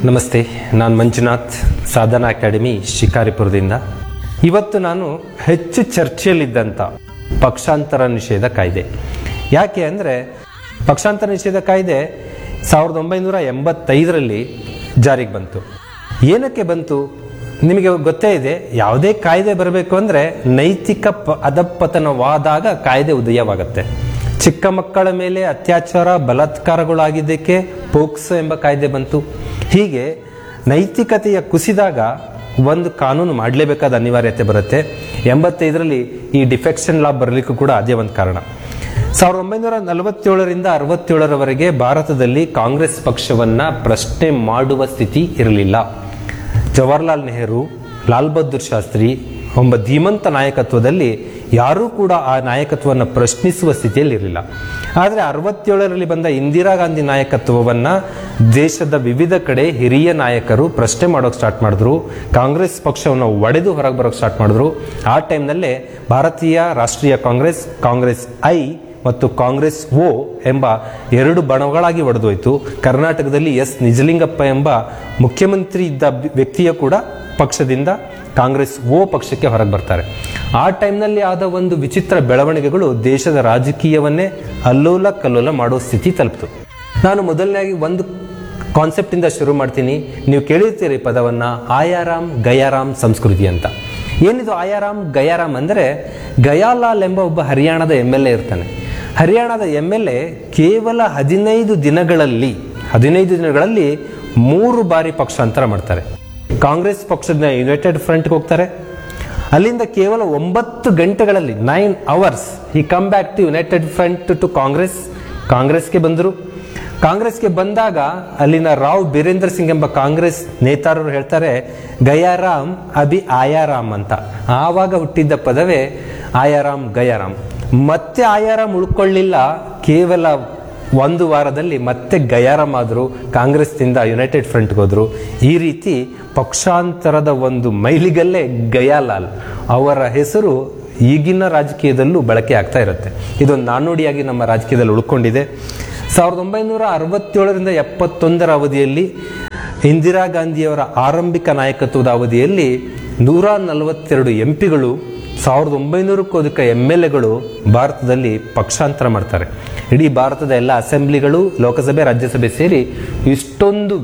ನಮಸ್ತೆ ನಾನು ಮಂಜುನಾಥ್ ಸಾಧನಾ ಅಕಾಡೆಮಿ ಶಿಕಾರಿಪುರದಿಂದ ಇವತ್ತು ನಾನು ಹೆಚ್ಚು ಚರ್ಚೆಯಲ್ಲಿದ್ದಂಥ ಪಕ್ಷಾಂತರ ನಿಷೇಧ ಕಾಯ್ದೆ ಯಾಕೆ ಅಂದರೆ ಪಕ್ಷಾಂತರ ನಿಷೇಧ ಕಾಯ್ದೆ ಸಾವಿರದ ಒಂಬೈನೂರ ಎಂಬತ್ತೈದರಲ್ಲಿ ಜಾರಿಗೆ ಬಂತು ಏನಕ್ಕೆ ಬಂತು ನಿಮಗೆ ಗೊತ್ತೇ ಇದೆ ಯಾವುದೇ ಕಾಯ್ದೆ ಬರಬೇಕು ಅಂದರೆ ನೈತಿಕ ಪ ಅಧಪತನವಾದಾಗ ಕಾಯ್ದೆ ಉದಯವಾಗುತ್ತೆ ಚಿಕ್ಕ ಮಕ್ಕಳ ಮೇಲೆ ಅತ್ಯಾಚಾರ ಬಲಾತ್ಕಾರಗಳಾಗಿದ್ದಕ್ಕೆ ಪೋಕ್ಸೋ ಎಂಬ ಕಾಯ್ದೆ ಬಂತು ಹೀಗೆ ನೈತಿಕತೆಯ ಕುಸಿದಾಗ ಒಂದು ಕಾನೂನು ಮಾಡಲೇಬೇಕಾದ ಅನಿವಾರ್ಯತೆ ಬರುತ್ತೆ ಎಂಬತ್ತೈದರಲ್ಲಿ ಈ ಡಿಫೆಕ್ಷನ್ ಲಾ ಬರಲಿಕ್ಕೂ ಕೂಡ ಅದೇ ಒಂದು ಕಾರಣ ಸಾವಿರದ ಒಂಬೈನೂರ ನಲವತ್ತೇಳರಿಂದ ಅರವತ್ತೇಳರವರೆಗೆ ಭಾರತದಲ್ಲಿ ಕಾಂಗ್ರೆಸ್ ಪಕ್ಷವನ್ನ ಪ್ರಶ್ನೆ ಮಾಡುವ ಸ್ಥಿತಿ ಇರಲಿಲ್ಲ ಜವಾಹರ್ಲಾಲ್ ನೆಹರು ಲಾಲ್ ಬಹದ್ದೂರ್ ಶಾಸ್ತ್ರಿ ಒಬ್ಬ ಧೀಮಂತ ನಾಯಕತ್ವದಲ್ಲಿ ಯಾರೂ ಕೂಡ ಆ ನಾಯಕತ್ವವನ್ನು ಪ್ರಶ್ನಿಸುವ ಸ್ಥಿತಿಯಲ್ಲಿ ಇರಲಿಲ್ಲ ಆದರೆ ಅರವತ್ತೇಳರಲ್ಲಿ ಬಂದ ಇಂದಿರಾ ಗಾಂಧಿ ನಾಯಕತ್ವವನ್ನು ದೇಶದ ವಿವಿಧ ಕಡೆ ಹಿರಿಯ ನಾಯಕರು ಪ್ರಶ್ನೆ ಮಾಡೋಕೆ ಸ್ಟಾರ್ಟ್ ಮಾಡಿದ್ರು ಕಾಂಗ್ರೆಸ್ ಪಕ್ಷವನ್ನು ಒಡೆದು ಹೊರಗೆ ಬರೋಕೆ ಸ್ಟಾರ್ಟ್ ಮಾಡಿದ್ರು ಆ ಟೈಮ್ನಲ್ಲೇ ಭಾರತೀಯ ರಾಷ್ಟ್ರೀಯ ಕಾಂಗ್ರೆಸ್ ಕಾಂಗ್ರೆಸ್ ಐ ಮತ್ತು ಕಾಂಗ್ರೆಸ್ ಓ ಎಂಬ ಎರಡು ಬಣಗಳಾಗಿ ಒಡೆದೋಯ್ತು ಕರ್ನಾಟಕದಲ್ಲಿ ಎಸ್ ನಿಜಲಿಂಗಪ್ಪ ಎಂಬ ಮುಖ್ಯಮಂತ್ರಿ ಇದ್ದ ಬಿ- ವ್ಯಕ್ತಿಯ ಕೂಡ ಪಕ್ಷದಿಂದ ಕಾಂಗ್ರೆಸ್ ಓ ಪಕ್ಷಕ್ಕೆ ಹೊರಗೆ ಬರ್ತಾರೆ ಆ ಟೈಮ್ನಲ್ಲಿ ಆದ ಒಂದು ವಿಚಿತ್ರ ಬೆಳವಣಿಗೆಗಳು ದೇಶದ ರಾಜಕೀಯವನ್ನೇ ಅಲ್ಲೋಲ ಕಲ್ಲೋಲ ಮಾಡೋ ಸ್ಥಿತಿ ತಲುಪಿತು ನಾನು ಮೊದಲನೇದಾಗಿ ಒಂದು ಕಾನ್ಸೆಪ್ಟ್ ಇಂದ ಶುರು ಮಾಡ್ತೀನಿ ನೀವು ಕೇಳಿರ್ತೀರಿ ಪದವನ್ನ ಆಯಾರಾಮ್ ಗಯಾರಾಮ್ ಸಂಸ್ಕೃತಿ ಅಂತ ಏನಿದು ಆಯಾರಾಮ್ ಗಯಾರಾಮ್ ಅಂದರೆ ಗಯಾಲಾಲ್ ಎಂಬ ಒಬ್ಬ ಹರಿಯಾಣದ ಎಮ್ ಎಲ್ ಎ ಇರ್ತಾನೆ ಹರಿಯಾಣದ ಎಮ್ ಎಲ್ ಎ ಕೇವಲ ಹದಿನೈದು ದಿನಗಳಲ್ಲಿ ಹದಿನೈದು ದಿನಗಳಲ್ಲಿ ಮೂರು ಬಾರಿ ಪಕ್ಷಾಂತರ ಮಾಡ್ತಾರೆ ಕಾಂಗ್ರೆಸ್ ಪಕ್ಷದ ಯುನೈಟೆಡ್ ಫ್ರಂಟ್ಗೆ ಹೋಗ್ತಾರೆ ಅಲ್ಲಿಂದ ಕೇವಲ ಒಂಬತ್ತು ಗಂಟೆಗಳಲ್ಲಿ ನೈನ್ ಅವರ್ಸ್ ಈ come back to United Front to Congress ಕಾಂಗ್ರೆಸ್ಗೆ ಬಂದರು ಕಾಂಗ್ರೆಸ್ಗೆ ಬಂದಾಗ ಅಲ್ಲಿನ ರಾವ್ ಬೀರೇಂದ್ರ ಸಿಂಗ್ ಎಂಬ ಕಾಂಗ್ರೆಸ್ ನೇತಾರರು ಹೇಳ್ತಾರೆ ಗಯಾರಾಮ್ ಅಭಿ ಆಯಾರಾಮ್ ಅಂತ ಆವಾಗ ಹುಟ್ಟಿದ್ದ ಪದವೇ ಆಯಾರಾಮ್ ಗಯಾರಾಮ್ ಮತ್ತೆ ಆಯಾರಾಮ್ ಉಳ್ಕೊಳ್ಳಿಲ್ಲ ಕೇವಲ ಒಂದು ವಾರದಲ್ಲಿ ಮತ್ತೆ ಗಯಾರಾಮ್ ಆದರು ಕಾಂಗ್ರೆಸ್ನಿಂದ ಯುನೈಟೆಡ್ ಫ್ರಂಟ್ಗೆ ಹೋದ್ರು ಈ ರೀತಿ ಪಕ್ಷಾಂತರದ ಒಂದು ಮೈಲಿಗಲ್ಲೇ ಗಯಾಲಾಲ್ ಅವರ ಹೆಸರು ಈಗಿನ ರಾಜಕೀಯದಲ್ಲೂ ಬಳಕೆ ಆಗ್ತಾ ಇರುತ್ತೆ ಇದೊಂದು ನಾಣ್ಣುಡಿಯಾಗಿ ನಮ್ಮ ರಾಜಕೀಯದಲ್ಲಿ ಉಳ್ಕೊಂಡಿದೆ ಸಾವಿರದ ಒಂಬೈನೂರ ಅರವತ್ತೇಳರಿಂದ ಎಪ್ಪತ್ತೊಂದರ ಅವಧಿಯಲ್ಲಿ ಇಂದಿರಾ ಗಾಂಧಿಯವರ ಆರಂಭಿಕ ನಾಯಕತ್ವದ ಅವಧಿಯಲ್ಲಿ ನೂರ ನಲವತ್ತೆರಡು ಎಂ ಪಿಗಳು ಸಾವಿರದ ಒಂಬೈನೂರಕ್ಕೂ ಅಧಿಕ ಎಮ್ ಎಲ್ ಎಗಳು ಭಾರತದಲ್ಲಿ ಪಕ್ಷಾಂತರ ಮಾಡ್ತಾರೆ ಇಡೀ ಭಾರತದ ಎಲ್ಲ ಅಸೆಂಬ್ಲಿಗಳು ಲೋಕಸಭೆ ರಾಜ್ಯಸಭೆ ಸೇರಿ ಇಷ್ಟೊಂದು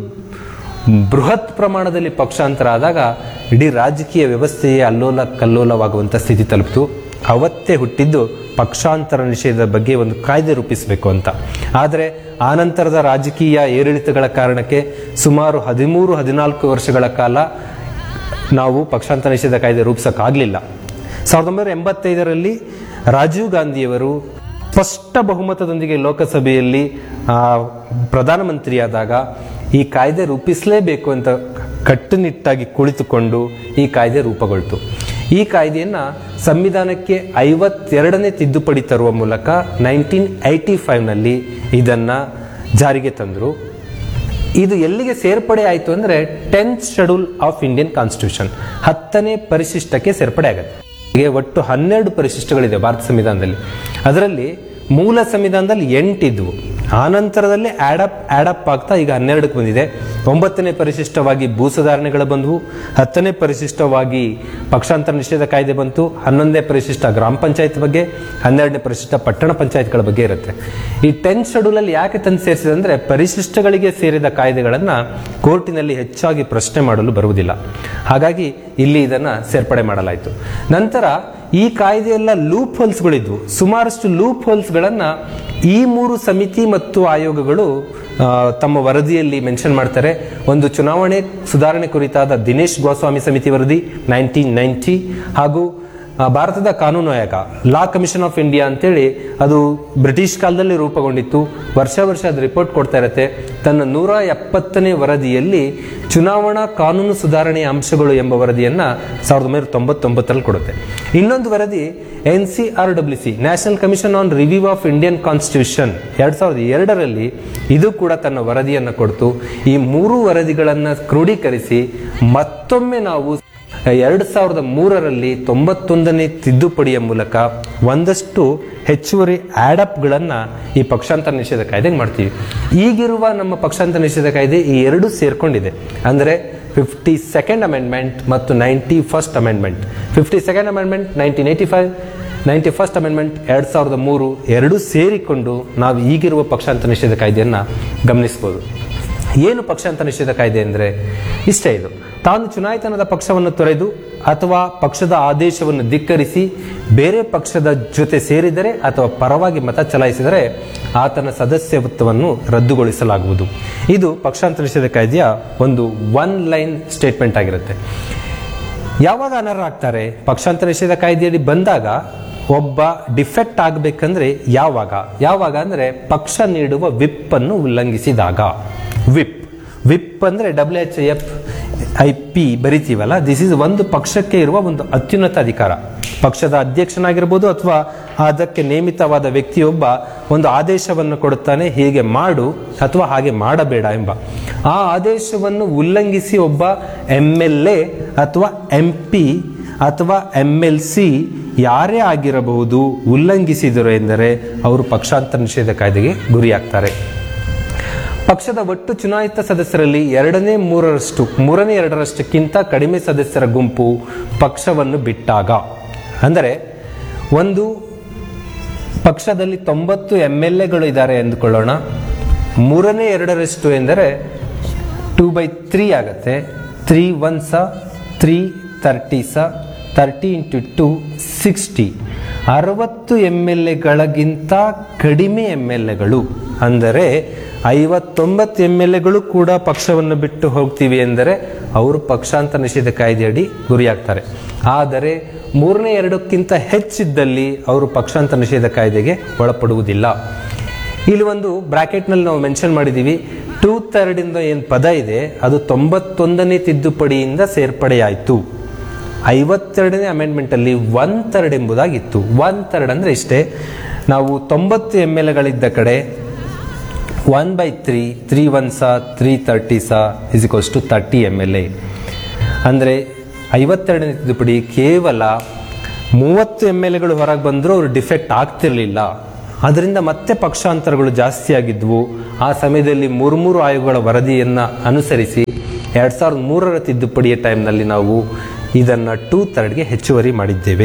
ಬೃಹತ್ ಪ್ರಮಾಣದಲ್ಲಿ ಪಕ್ಷಾಂತರ ಆದಾಗ ಇಡೀ ರಾಜಕೀಯ ವ್ಯವಸ್ಥೆಯೇ ಅಲ್ಲೋಲ ಕಲ್ಲೋಲವಾಗುವಂಥ ಸ್ಥಿತಿ ತಲುಪಿತು ಅವತ್ತೇ ಹುಟ್ಟಿದ್ದು ಪಕ್ಷಾಂತರ ನಿಷೇಧದ ಬಗ್ಗೆ ಒಂದು ಕಾಯ್ದೆ ರೂಪಿಸಬೇಕು ಅಂತ ಆದರೆ ಆನಂತರದ ರಾಜಕೀಯ ಏರಿಳಿತಗಳ ಕಾರಣಕ್ಕೆ ಸುಮಾರು ಹದಿಮೂರು ಹದಿನಾಲ್ಕು ವರ್ಷಗಳ ಕಾಲ ನಾವು ಪಕ್ಷಾಂತರ ನಿಷೇಧ ಕಾಯ್ದೆ ರೂಪಿಸೋಕ್ಕಾಗಲಿಲ್ಲ ಸಾವಿರದ ಒಂಬೈನೂರ ಎಂಬತ್ತೈದರಲ್ಲಿ ರಾಜೀವ್ ಗಾಂಧಿಯವರು ಸ್ಪಷ್ಟ ಬಹುಮತದೊಂದಿಗೆ ಲೋಕಸಭೆಯಲ್ಲಿ ಆ, ಪ್ರಧಾನಮಂತ್ರಿಯಾದಾಗ ಈ ಕಾಯ್ದೆ ರೂಪಿಸಲೇಬೇಕು ಅಂತ ಕಟ್ಟುನಿಟ್ಟಾಗಿ ಕುಳಿತುಕೊಂಡು ಈ ಕಾಯ್ದೆ ರೂಪುಗೊಳ್ತು ಈ ಕಾಯ್ದೆಯನ್ನ ಸಂವಿಧಾನಕ್ಕೆ ಐವತ್ತೆರಡನೇ ತಿದ್ದುಪಡಿ ತರುವ ಮೂಲಕ ನೈನ್ಟೀನ್ ಏಯ್ಟಿ ಫೈವ್ನಲ್ಲಿ ಇದನ್ನ ಜಾರಿಗೆ ತಂದರು ಇದು ಎಲ್ಲಿಗೆ ಸೇರ್ಪಡೆ ಆಯಿತು ಅಂದ್ರೆ tenth schedule of Indian constitution ಹತ್ತನೇ ಪರಿಶಿಷ್ಟಕ್ಕೆ ಸೇರ್ಪಡೆ ಆಗುತ್ತೆ ಹೀಗೆ ಒಟ್ಟು ಹನ್ನೆರಡು ಪರಿಶಿಷ್ಟಗಳಿದೆ ಭಾರತ ಸಂವಿಧಾನದಲ್ಲಿ ಅದರಲ್ಲಿ ಮೂಲ ಸಂವಿಧಾನದಲ್ಲಿ ಎಂಟಿದ್ವು ಆನಂತರದಲ್ಲಿ ಆಡಪ್ ಆಡಪ್ ಆಗ್ತಾ ಈಗ ಹನ್ನೆರಡಕ್ಕೆ ಬಂದಿದೆ ಒಂಬತ್ತನೇ ಪರಿಶಿಷ್ಟವಾಗಿ ಭೂ ಸುಧಾರಣೆಗಳು ಬಂದವು ಹತ್ತನೇ ಪರಿಶಿಷ್ಟವಾಗಿ ಪಕ್ಷಾಂತರ ನಿಷೇಧ ಕಾಯ್ದೆ ಬಂತು ಹನ್ನೊಂದನೇ ಪರಿಶಿಷ್ಟ ಗ್ರಾಮ ಪಂಚಾಯತ್ ಬಗ್ಗೆ ಹನ್ನೆರಡನೇ ಪರಿಶಿಷ್ಟ ಪಟ್ಟಣ ಪಂಚಾಯತ್ಗಳ ಬಗ್ಗೆ ಇರುತ್ತೆ ಈ ಟೆಂತ್ ಶೆಡ್ಯೂಲ್ ಅಲ್ಲಿ ಯಾಕೆ ತಂದು ಸೇರಿಸಿದೆ ಅಂದ್ರೆ ಪರಿಶಿಷ್ಟಗಳಿಗೆ ಸೇರಿದ ಕಾಯ್ದೆಗಳನ್ನ ಕೋರ್ಟಿನಲ್ಲಿ ಹೆಚ್ಚಾಗಿ ಪ್ರಶ್ನೆ ಮಾಡಲು ಬರುವುದಿಲ್ಲ ಹಾಗಾಗಿ ಇಲ್ಲಿ ಇದನ್ನ ಸೇರ್ಪಡೆ ಮಾಡಲಾಯಿತು ನಂತರ ಈ ಕಾಯ್ದೆಯೆಲ್ಲ ಲೂಪ್ ಹೋಲ್ಸ್ಗಳಿದ್ವು ಸುಮಾರಷ್ಟು ಲೂಪ್ ಹೋಲ್ಸ್ಗಳನ್ನ ಈ ಮೂರು ಸಮಿತಿ ಮತ್ತು ಆಯೋಗಗಳು ಆ, ತಮ್ಮ ವರದಿಯಲ್ಲಿ ಮೆನ್ಷನ್ ಮಾಡ್ತಾರೆ ಒಂದು ಚುನಾವಣೆ ಸುಧಾರಣೆ ಕುರಿತಾದ ದಿನೇಶ್ ಗೋಸ್ವಾಮಿ ಸಮಿತಿ ವರದಿ ನೈನ್ಟೀನ್ ನೈಂಟಿ ಹಾಗೂ ಆ, ಭಾರತದ ಕಾನೂನು ಆಯೋಗ ಲಾ ಕಮಿಷನ್ ಆಫ್ ಇಂಡಿಯಾ ಅಂತೇಳಿ ಅದು ಬ್ರಿಟಿಷ್ ಕಾಲದಲ್ಲಿ ರೂಪುಗೊಂಡಿತ್ತು ವರ್ಷ ವರ್ಷ ಅದು ರಿಪೋರ್ಟ್ ಕೊಡ್ತಾ ಇರುತ್ತೆ ತನ್ನ ನೂರ ಎಪ್ಪತ್ತನೇ ವರದಿಯಲ್ಲಿ ಚುನಾವಣಾ ಕಾನೂನು ಸುಧಾರಣೆಯ ಅಂಶಗಳು ಎಂಬ ವರದಿಯನ್ನ ಸಾವಿರದ ಒಂಬೈನೂರ ತೊಂಬತ್ತೊಂಬತ್ತರಲ್ಲಿ ಕೊಡುತ್ತೆ ಇನ್ನೊಂದು ವರದಿ N C R W C national commission on review of Indian constitution ಎರಡ್ ಸಾವಿರದ ಎರಡರಲ್ಲಿ ಇದು ಕೂಡ ತನ್ನ ವರದಿಯನ್ನು ಕೊಡ್ತು ಈ ಮೂರು ವರದಿಗಳನ್ನ ಕ್ರೋಢೀಕರಿಸಿ ಮತ್ತೊಮ್ಮೆ ನಾವು ಎರಡು ಸಾವಿರದ ಮೂರರಲ್ಲಿ ತೊಂಬತ್ತೊಂದನೇ ತಿದ್ದುಪಡಿಯ ಮೂಲಕ ಒಂದಷ್ಟು ಹೆಚ್ಚುವರಿ ಆಡಪ್ಗಳನ್ನು ಈ ಪಕ್ಷಾಂತರ ನಿಷೇಧ ಕಾಯ್ದೆಗೆ ಮಾಡ್ತೀವಿ ಈಗಿರುವ ನಮ್ಮ ಪಕ್ಷಾಂತರ ನಿಷೇಧ ಕಾಯ್ದೆ ಈ ಎರಡು ಸೇರ್ಕೊಂಡಿದೆ ಅಂದರೆ ಫಿಫ್ಟಿ ಸೆಕೆಂಡ್ ಅಮೆಂಡ್ಮೆಂಟ್ ಮತ್ತು ninety first amendment fifty second amendment nineteen eighty five ninety first amendment ಎರಡು ಸಾವಿರದ ಮೂರು ಎರಡೂ ಸೇರಿಕೊಂಡು ನಾವು ಈಗಿರುವ ಪಕ್ಷಾಂತರ ನಿಷೇಧ ಕಾಯ್ದೆಯನ್ನು ಗಮನಿಸ್ಬೋದು ಏನು ಪಕ್ಷಾಂತರ ನಿಷೇಧ ಕಾಯ್ದೆ ಅಂದರೆ ಇಷ್ಟೇ ಇದು ತಾನು ಚುನಾಯಿತನದ ಪಕ್ಷವನ್ನು ತೊರೆದು ಅಥವಾ ಪಕ್ಷದ ಆದೇಶವನ್ನು ಧಿಕ್ಕರಿಸಿ ಬೇರೆ ಪಕ್ಷದ ಜೊತೆ ಸೇರಿದರೆ ಅಥವಾ ಪರವಾಗಿ ಮತ ಚಲಾಯಿಸಿದರೆ ಆತನ ಸದಸ್ಯತ್ವವನ್ನು ರದ್ದುಗೊಳಿಸಲಾಗುವುದು ಇದು ಪಕ್ಷಾಂತರ ನಿಷೇಧ ಕಾಯ್ದೆಯ ಒಂದು ಒನ್ ಲೈನ್ ಸ್ಟೇಟ್ಮೆಂಟ್ ಆಗಿರುತ್ತೆ ಯಾವಾಗ ಅನರ್ಹರಾಗ್ತಾರೆ ಪಕ್ಷಾಂತರ ನಿಷೇಧ ಕಾಯ್ದೆಯಡಿ ಬಂದಾಗ ಒಬ್ಬ ಡಿಫೆಕ್ಟ್ ಆಗಬೇಕಂದ್ರೆ ಯಾವಾಗ ಯಾವಾಗ ಅಂದ್ರೆ ಪಕ್ಷ ನೀಡುವ ವಿಪ್ ಅನ್ನು ಉಲ್ಲಂಘಿಸಿದಾಗ ವಿಪ್ ವಿಪ್ ಅಂದ್ರೆ W H F I P ಬರಿತೀವಲ್ಲ ದಿಸ್ ಇಸ್ ಒಂದು ಪಕ್ಷಕ್ಕೆ ಇರುವ ಒಂದು ಅತ್ಯುನ್ನತ ಅಧಿಕಾರ ಪಕ್ಷದ ಅಧ್ಯಕ್ಷನಾಗಿರ್ಬೋದು ಅಥವಾ ಅದಕ್ಕೆ ನೇಮಿತವಾದ ವ್ಯಕ್ತಿಯೊಬ್ಬ ಒಂದು ಆದೇಶವನ್ನು ಕೊಡುತ್ತಾನೆ ಹೀಗೆ ಮಾಡು ಅಥವಾ ಹಾಗೆ ಮಾಡಬೇಡ ಎಂಬ ಆ ಆದೇಶವನ್ನು ಉಲ್ಲಂಘಿಸಿ ಒಬ್ಬ ಎಂ ಎಲ್ ಎ ಅಥವಾ ಎಂ ಪಿ ಅಥವಾ ಎಂ ಎಲ್ ಸಿ ಯಾರೇ ಆಗಿರಬಹುದು ಉಲ್ಲಂಘಿಸಿದರು ಎಂದರೆ ಅವರು ಪಕ್ಷಾಂತರ ನಿಷೇಧ ಕಾಯ್ದೆಗೆ ಗುರಿಯಾಗ್ತಾರೆ ಪಕ್ಷದ ಒಟ್ಟು ಚುನಾಯಿತ ಸದಸ್ಯರಲ್ಲಿ ಎರಡನೇ ಮೂರರಷ್ಟು ಮೂರನೇ ಎರಡರಷ್ಟಕ್ಕಿಂತ ಕಡಿಮೆ ಸದಸ್ಯರ ಗುಂಪು ಪಕ್ಷವನ್ನು ಬಿಟ್ಟಾಗ ಅಂದರೆ ಒಂದು ಪಕ್ಷದಲ್ಲಿ ತೊಂಬತ್ತು ಎಂ ಎಲ್ ಎಗಳು ಇದ್ದಾರೆ ಎಂದುಕೊಳ್ಳೋಣ ಮೂರನೇ ಎರಡರಷ್ಟು ಎಂದರೆ ಟೂ ಬೈ ತ್ರೀ ಆಗತ್ತೆ ತ್ರೀ ಒನ್ ಸ ತ್ರೀ ತರ್ಟಿ ಸ ತರ್ಟಿ ಇಂಟು ಟು ಸಿಕ್ಸ್ಟಿ ಅರವತ್ತು ಎಮ್ ಎಲ್ ಎಗಳಿಗಿಂತ ಕಡಿಮೆ ಎಮ್ ಎಲ್ ಎಗಳು ಅಂದರೆ ಐವತ್ತೊಂಬತ್ತು ಎಮ್ ಎಲ್ ಎಗಳು ಕೂಡ ಪಕ್ಷವನ್ನು ಬಿಟ್ಟು ಹೋಗ್ತೀವಿ ಎಂದರೆ ಅವರು ಪಕ್ಷಾಂತರ ನಿಷೇಧ ಕಾಯ್ದೆಯಡಿ ಗುರಿಯಾಗ್ತಾರೆ ಆದರೆ ಮೂರನೇ ಎರಡಕ್ಕಿಂತ ಹೆಚ್ಚಿದ್ದಲ್ಲಿ ಅವರು ಪಕ್ಷಾಂತರ ನಿಷೇಧ ಕಾಯ್ದೆಗೆ ಒಳಪಡುವುದಿಲ್ಲ ಇಲ್ಲಿ ಒಂದು ಬ್ರಾಕೆಟ್ನಲ್ಲಿ ನಾವು ಮೆನ್ಷನ್ ಮಾಡಿದ್ದೀವಿ ಟೂ ಥರ್ಡ್ ಇಂದ ಏನು ಪದ ಇದೆ ಅದು ತೊಂಬತ್ತೊಂದನೇ ತಿದ್ದುಪಡಿಯಿಂದ ಸೇರ್ಪಡೆಯಾಯಿತು ಐವತ್ತೆರಡನೇ ಅಮೆಂಡ್ಮೆಂಟ್ ಅಲ್ಲಿ ಒನ್ ಥರ್ಡ್ ಎಂಬುದಾಗಿತ್ತು ಒನ್ ಥರ್ಡ್ ಅಂದ್ರೆ ಇಷ್ಟೇ ನಾವು ತೊಂಬತ್ತು ಎಮ್ ಎಲ್ ಎಗಳಿದ್ದ ಕಡೆ one by three three one ಸಾ ತ್ರೀ ತರ್ಟಿ ಸಾ is equals to thirty M L A ಅಂದರೆ ಐವತ್ತೆರಡನೇ ತಿದ್ದುಪಡಿ ಕೇವಲ ಮೂವತ್ತು ಎಮ್ ಎಲ್ ಎಗಳು ಹೊರಗೆ ಬಂದರೂ ಅವರು ಡಿಫೆಕ್ಟ್ ಆಗ್ತಿರಲಿಲ್ಲ ಅದರಿಂದ ಮತ್ತೆ ಪಕ್ಷಾಂತರಗಳು ಜಾಸ್ತಿ ಆಗಿದ್ವು ಆ ಸಮಯದಲ್ಲಿ ಮೂರು ಮೂರು ಆಯೋಗಗಳ ವರದಿಯನ್ನು ಅನುಸರಿಸಿ ಎರಡು ಸಾವಿರದ ಮೂರರ ತಿದ್ದುಪಡಿಯ ಟೈಮ್ನಲ್ಲಿ ನಾವು ಇದನ್ನು ಟೂ ಥರ್ಡ್ಗೆ ಹೆಚ್ಚುವರಿ ಮಾಡಿದ್ದೇವೆ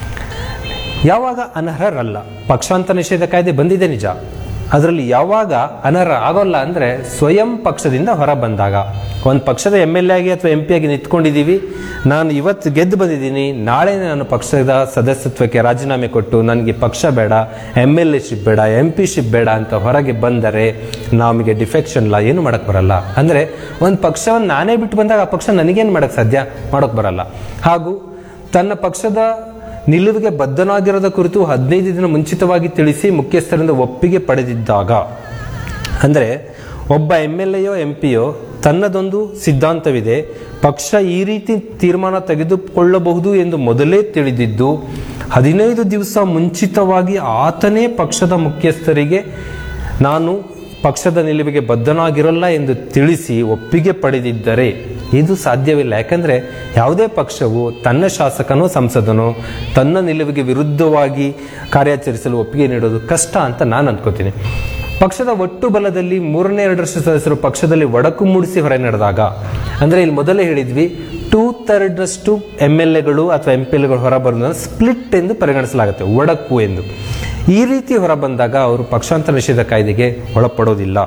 ಯಾವಾಗ ಅನರ್ಹರಲ್ಲ ಪಕ್ಷಾಂತರ ನಿಷೇಧ ಕಾಯ್ದೆ ಬಂದಿದೆ ನಿಜ ಅದರಲ್ಲಿ ಯಾವಾಗ ಅನರ್ಹ ಆಗೋಲ್ಲ ಅಂದ್ರೆ ಸ್ವಯಂ ಪಕ್ಷದಿಂದ ಹೊರ ಬಂದಾಗ ಒಂದು ಪಕ್ಷದ ಎಮ್ ಎಲ್ ಎ ಆಗಿ ಅಥವಾ ಎಂ ಪಿ ಆಗಿ ನಿಂತ್ಕೊಂಡಿದ್ದೀವಿ ನಾನು ಇವತ್ತು ಗೆದ್ದು ಬಂದಿದ್ದೀನಿ ನಾಳೆ ನಾನು ಪಕ್ಷದ ಸದಸ್ಯತ್ವಕ್ಕೆ ರಾಜೀನಾಮೆ ಕೊಟ್ಟು ನನಗೆ ಪಕ್ಷ ಬೇಡ ಎಮ್ ಎಲ್ ಎ ಶಿಪ್ ಬೇಡ ಎಂ ಪಿ ಶಿಪ್ ಬೇಡ ಅಂತ ಹೊರಗೆ ಬಂದರೆ ನಮಗೆ ಡಿಫೆಕ್ಷನ್ ಇಲ್ಲ ಏನು ಮಾಡಕ್ ಬರಲ್ಲ ಅಂದ್ರೆ ಒಂದು ಪಕ್ಷವನ್ನು ನಾನೇ ಬಿಟ್ಟು ಬಂದಾಗ ಆ ಪಕ್ಷ ನನಗೇನು ಮಾಡಕ್ ಸಾಧ್ಯ ಮಾಡೋಕ್ ಬರಲ್ಲ ಹಾಗೂ ತನ್ನ ಪಕ್ಷದ ನಿಲುವಿಗೆ ಬದ್ಧನಾಗಿರೋದ ಕುರಿತು ಹದಿನೈದು ದಿನ ಮುಂಚಿತವಾಗಿ ತಿಳಿಸಿ ಮುಖ್ಯಸ್ಥರಿಂದ ಒಪ್ಪಿಗೆ ಪಡೆದಿದ್ದಾಗ ಅಂದರೆ ಒಬ್ಬ ಎಮ್ ಎಲ್ ಎಯೋ ಎಂ ಪಿಯೋ ತನ್ನದೊಂದು ಸಿದ್ಧಾಂತವಿದೆ ಪಕ್ಷ ಈ ರೀತಿ ತೀರ್ಮಾನ ತೆಗೆದುಕೊಳ್ಳಬಹುದು ಎಂದು ಮೊದಲೇ ತಿಳಿದಿದ್ದು ಹದಿನೈದು ದಿವಸ ಮುಂಚಿತವಾಗಿ ಆತನೇ ಪಕ್ಷದ ಮುಖ್ಯಸ್ಥರಿಗೆ ನಾನು ಪಕ್ಷದ ನಿಲುವಿಗೆ ಬದ್ಧನಾಗಿರಲ್ಲ ಎಂದು ತಿಳಿಸಿ ಒಪ್ಪಿಗೆ ಪಡೆದಿದ್ದರೆ ಇದು ಸಾಧ್ಯವಿಲ್ಲ ಯಾಕಂದ್ರೆ ಯಾವುದೇ ಪಕ್ಷವು ತನ್ನ ಶಾಸಕನೋ ಸಂಸದನೋ ತನ್ನ ನಿಲುವಿಗೆ ವಿರುದ್ಧವಾಗಿ ಕಾರ್ಯಾಚರಿಸಲು ಒಪ್ಪಿಗೆ ನೀಡೋದು ಕಷ್ಟ ಅಂತ ನಾನು ಅನ್ಕೋತೀನಿ ಪಕ್ಷದ ಒಟ್ಟು ಬಲದಲ್ಲಿ ಮೂರನೇ ಎರಡರಷ್ಟು ಸದಸ್ಯರು ಪಕ್ಷದಲ್ಲಿ ಒಡಕು ಮೂಡಿಸಿ ಹೊರ ನಡೆದಾಗ ಅಂದ್ರೆ ಇಲ್ಲಿ ಮೊದಲೇ ಹೇಳಿದ್ವಿ ಟೂ ಥರ್ಡ್ನಷ್ಟು ಎಮ್ ಎಲ್ ಎಗಳು ಅಥವಾ ಎಂ ಪಿ ಎಲ್ಗಳು ಹೊರ ಬರೋದನ್ನು ಸ್ಪ್ಲಿಟ್ ಎಂದು ಪರಿಗಣಿಸಲಾಗುತ್ತೆ ಒಡಕು ಎಂದು ಈ ರೀತಿ ಹೊರ ಬಂದಾಗ ಅವರು ಪಕ್ಷಾಂತರ ನಿಷೇಧ ಕಾಯ್ದೆಗೆ ಒಳಪಡೋದಿಲ್ಲ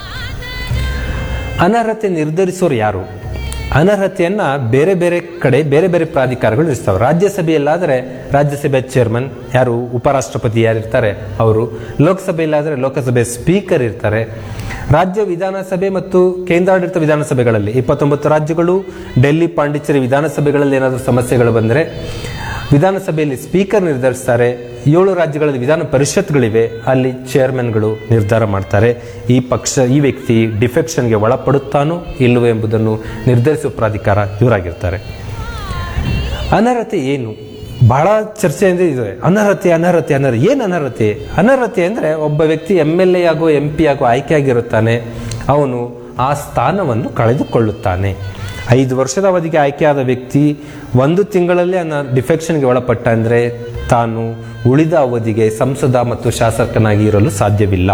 ಅನರ್ಹತೆ ನಿರ್ಧರಿಸೋರು ಯಾರು ಅನರ್ಹತೆಯನ್ನ ಬೇರೆ ಬೇರೆ ಕಡೆ ಬೇರೆ ಬೇರೆ ಪ್ರಾಧಿಕಾರಗಳು ಇರ್ತವೆ ರಾಜ್ಯಸಭೆಯಲ್ಲಾದರೆ ರಾಜ್ಯಸಭೆ ಚೇರ್ಮನ್ ಯಾರು ಉಪರಾಷ್ಟ್ರಪತಿ ಯಾರಿರ್ತಾರೆ ಅವರು ಲೋಕಸಭೆಯಲ್ಲಾದರೆ ಲೋಕಸಭೆ ಸ್ಪೀಕರ್ ಇರ್ತಾರೆ ರಾಜ್ಯ ವಿಧಾನಸಭೆ ಮತ್ತು ಕೇಂದ್ರಾಡಳಿತ ವಿಧಾನಸಭೆಗಳಲ್ಲಿ ಇಪ್ಪತ್ತೊಂಬತ್ತು ರಾಜ್ಯಗಳು ಡೆಲ್ಲಿ ಪಾಂಡಿಚೇರಿ ವಿಧಾನಸಭೆಗಳಲ್ಲಿ ಏನಾದರೂ ಸಮಸ್ಯೆಗಳು ಬಂದರೆ ವಿಧಾನಸಭೆಯಲ್ಲಿ ಸ್ಪೀಕರ್ ನಿರ್ಧರಿಸ್ತಾರೆ ಏಳು ರಾಜ್ಯಗಳಲ್ಲಿ ವಿಧಾನ ಪರಿಷತ್ಗಳಿವೆ ಅಲ್ಲಿ ಚೇರ್ಮನ್ಗಳು ನಿರ್ಧಾರ ಮಾಡ್ತಾರೆ ಈ ಪಕ್ಷ ಈ ವ್ಯಕ್ತಿ ಡಿಫೆಕ್ಷನ್ಗೆ ಒಳಪಡುತ್ತಾನೋ ಇಲ್ಲವೋ ಎಂಬುದನ್ನು ನಿರ್ಧರಿಸುವ ಪ್ರಾಧಿಕಾರ ಇವರಾಗಿರ್ತಾರೆ ಅನರ್ಹತೆ ಏನು ಬಹಳ ಚರ್ಚೆ ಅಂದ್ರೆ ಇದೆ ಅನರ್ಹತೆ ಅನರ್ಹತೆ ಅನರ್ಹ ಏನು ಅನರ್ಹತೆ ಅನರ್ಹತೆ ಅಂದ್ರೆ ಒಬ್ಬ ವ್ಯಕ್ತಿ ಎಂ ಎಲ್ ಎ ಆಗೋ ಎಂ ಪಿ ಆಗೋ ಆಯ್ಕೆ ಆಗಿರುತ್ತಾನೆ ಅವನು ಆ ಸ್ಥಾನವನ್ನು ಕಳೆದುಕೊಳ್ಳುತ್ತಾನೆ ಐದು ವರ್ಷದ ಅವಧಿಗೆ ಆಯ್ಕೆಯಾದ ವ್ಯಕ್ತಿ ಒಂದು ತಿಂಗಳಲ್ಲಿ ಅನ್ನ ಡಿಫೆಕ್ಷನ್ಗೆ ಒಳಪಟ್ಟ ಅಂದರೆ ತಾನು ಉಳಿದ ಅವಧಿಗೆ ಸಂಸದ ಮತ್ತು ಶಾಸಕನಾಗಿ ಇರಲು ಸಾಧ್ಯವಿಲ್ಲ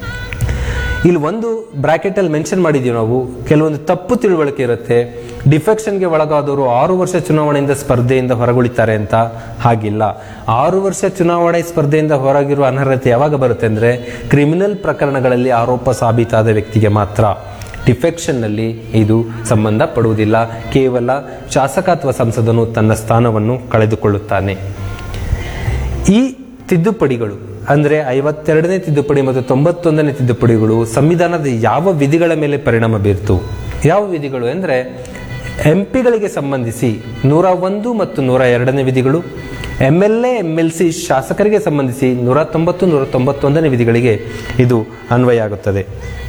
ಇಲ್ಲಿ ಒಂದು ಬ್ರಾಕೆಟಲ್ಲಿ ಮೆನ್ಷನ್ ಮಾಡಿದ್ದೀವಿ ನಾವು ಕೆಲವೊಂದು ತಪ್ಪು ತಿಳುವಳಿಕೆ ಇರುತ್ತೆ ಡಿಫೆಕ್ಷನ್ಗೆ ಒಳಗಾದವರು ಆರು ವರ್ಷ ಚುನಾವಣೆಯಿಂದ ಸ್ಪರ್ಧೆಯಿಂದ ಹೊರಗುಳಿತಾರೆ ಅಂತ ಹಾಗಿಲ್ಲ ಆರು ವರ್ಷ ಚುನಾವಣೆ ಸ್ಪರ್ಧೆಯಿಂದ ಹೊರಗಿರುವ ಅನರ್ಹತೆ ಯಾವಾಗ ಬರುತ್ತೆ ಅಂದರೆ ಕ್ರಿಮಿನಲ್ ಪ್ರಕರಣಗಳಲ್ಲಿ ಆರೋಪ ಸಾಬೀತಾದ ವ್ಯಕ್ತಿಗೆ ಮಾತ್ರ ಡಿಫೆಕ್ಷನ್ನಲ್ಲಿ ಇದು ಸಂಬಂಧ ಪಡುವುದಿಲ್ಲ ಕೇವಲ ಶಾಸಕ ಅಥವಾ ಸಂಸದನು ತನ್ನ ಸ್ಥಾನವನ್ನು ಕಳೆದುಕೊಳ್ಳುತ್ತಾನೆ ಈ ತಿದ್ದುಪಡಿಗಳು ಅಂದರೆ ಐವತ್ತೆರಡನೇ ತಿದ್ದುಪಡಿ ಮತ್ತು ತೊಂಬತ್ತೊಂದನೇ ತಿದ್ದುಪಡಿಗಳು ಸಂವಿಧಾನದ ಯಾವ ವಿಧಿಗಳ ಮೇಲೆ ಪರಿಣಾಮ ಬೀರ್ತು ಯಾವ ವಿಧಿಗಳು ಅಂದರೆ ಎಂ ಪಿಗಳಿಗೆ ಸಂಬಂಧಿಸಿ ನೂರ ಒಂದು ಮತ್ತು ನೂರ ಎರಡನೇ ವಿಧಿಗಳು M L A M L C ಶಾಸಕರಿಗೆ ಸಂಬಂಧಿಸಿ ನೂರ ತೊಂಬತ್ತು ನೂರ ತೊಂಬತ್ತೊಂದನೇ ವಿಧಿಗಳಿಗೆ ಇದು ಅನ್ವಯ ಆಗುತ್ತದೆ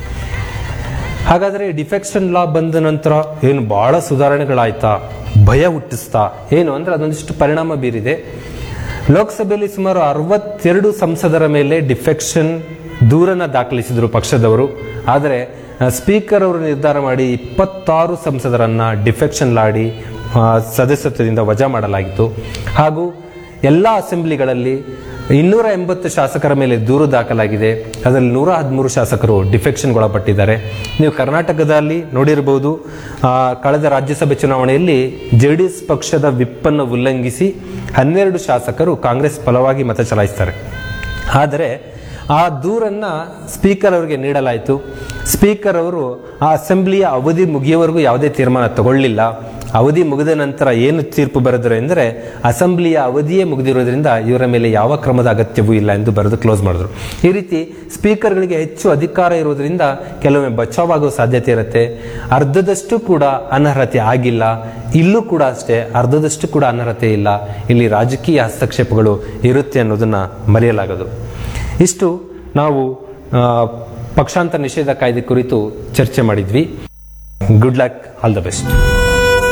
ಹಾಗಾದರೆ ಡಿಫೆಕ್ಷನ್ ಲಾ ಬಂದ ನಂತರ ಏನು ಬಹಳ ಸುಧಾರಣೆಗಳಾಯ್ತಾ ಭಯ ಹುಟ್ಟಿಸ್ತಾ ಏನು ಅಂದ್ರೆ ಅದೊಂದಿಷ್ಟು ಪರಿಣಾಮ ಬೀರಿದೆ ಲೋಕಸಭೆಯಲ್ಲಿ ಸುಮಾರು ಅರವತ್ತೆರಡು ಸಂಸದರ ಮೇಲೆ ಡಿಫೆಕ್ಷನ್ ದೂರನ್ನ ದಾಖಲಿಸಿದರು ಪಕ್ಷದವರು ಆದರೆ ಸ್ಪೀಕರ್ ಅವರು ನಿರ್ಧಾರ ಮಾಡಿ ಇಪ್ಪತ್ತಾರು ಸಂಸದರನ್ನ ಡಿಫೆಕ್ಷನ್ ಲಾಡಿ ಆ, ಸದಸ್ಯತ್ವದಿಂದ ವಜಾ ಮಾಡಲಾಗಿತ್ತು ಹಾಗೂ ಎಲ್ಲ ಅಸೆಂಬ್ಲಿಗಳಲ್ಲಿ ಇನ್ನೂರ ಎಂಬತ್ತು ಶಾಸಕರ ಮೇಲೆ ದೂರು ದಾಖಲಾಗಿದೆ ಅದರಲ್ಲಿ ನೂರ ಹದಿಮೂರು ಶಾಸಕರು ಡಿಫೆಕ್ಷನ್ಗೊಳಪಟ್ಟಿದ್ದಾರೆ ನೀವು ಕರ್ನಾಟಕದಲ್ಲಿ ನೋಡಿರಬಹುದು ಆ, ಕಳೆದ ರಾಜ್ಯಸಭೆ ಚುನಾವಣೆಯಲ್ಲಿ ಜೆ ಡಿ ಎಸ್ ಪಕ್ಷದ ವಿಪ್ಪನ್ನು ಉಲ್ಲಂಘಿಸಿ ಹನ್ನೆರಡು ಶಾಸಕರು ಕಾಂಗ್ರೆಸ್ ಫಲವಾಗಿ ಮತ ಚಲಾಯಿಸ್ತಾರೆ ಆದರೆ ಆ ದೂರನ್ನ ಸ್ಪೀಕರ್ ಅವರಿಗೆ ನೀಡಲಾಯಿತು ಸ್ಪೀಕರ್ ಅವರು ಆ ಅಸೆಂಬ್ಲಿಯ ಅವಧಿ ಮುಗಿಯುವವರೆಗೂ ಯಾವುದೇ ತೀರ್ಮಾನ ತಗೊಳ್ಳಿಲ್ಲ ಅವಧಿ ಮುಗಿದ ನಂತರ ಏನು ತೀರ್ಪು ಬರೆದರು ಎಂದರೆ ಅಸೆಂಬ್ಲಿಯ ಅವಧಿಯೇ ಮುಗಿದಿರೋದ್ರಿಂದ ಇವರ ಮೇಲೆ ಯಾವ ಕ್ರಮದ ಅಗತ್ಯವೂ ಇಲ್ಲ ಎಂದು ಬರೆದು ಕ್ಲೋಸ್ ಮಾಡಿದ್ರು ಈ ರೀತಿ ಸ್ಪೀಕರ್ಗಳಿಗೆ ಹೆಚ್ಚು ಅಧಿಕಾರ ಇರುವುದರಿಂದ ಕೆಲವೊಮ್ಮೆ ಬಚಾವಾಗುವ ಸಾಧ್ಯತೆ ಇರುತ್ತೆ ಅರ್ಧದಷ್ಟು ಕೂಡ ಅನರ್ಹತೆ ಆಗಿಲ್ಲ ಇಲ್ಲೂ ಕೂಡ ಅಷ್ಟೇ ಅರ್ಧದಷ್ಟು ಕೂಡ ಅನರ್ಹತೆ ಇಲ್ಲ ಇಲ್ಲಿ ರಾಜಕೀಯ ಹಸ್ತಕ್ಷೇಪಗಳು ಇರುತ್ತೆ ಅನ್ನೋದನ್ನ ಮರೆಯಲಾಗದು ಇಷ್ಟು ನಾವು ಆ, ಪಕ್ಷಾಂತರ ನಿಷೇಧ ಕಾಯ್ದೆ ಕುರಿತು ಚರ್ಚೆ ಮಾಡಿದ್ವಿ good luck all the best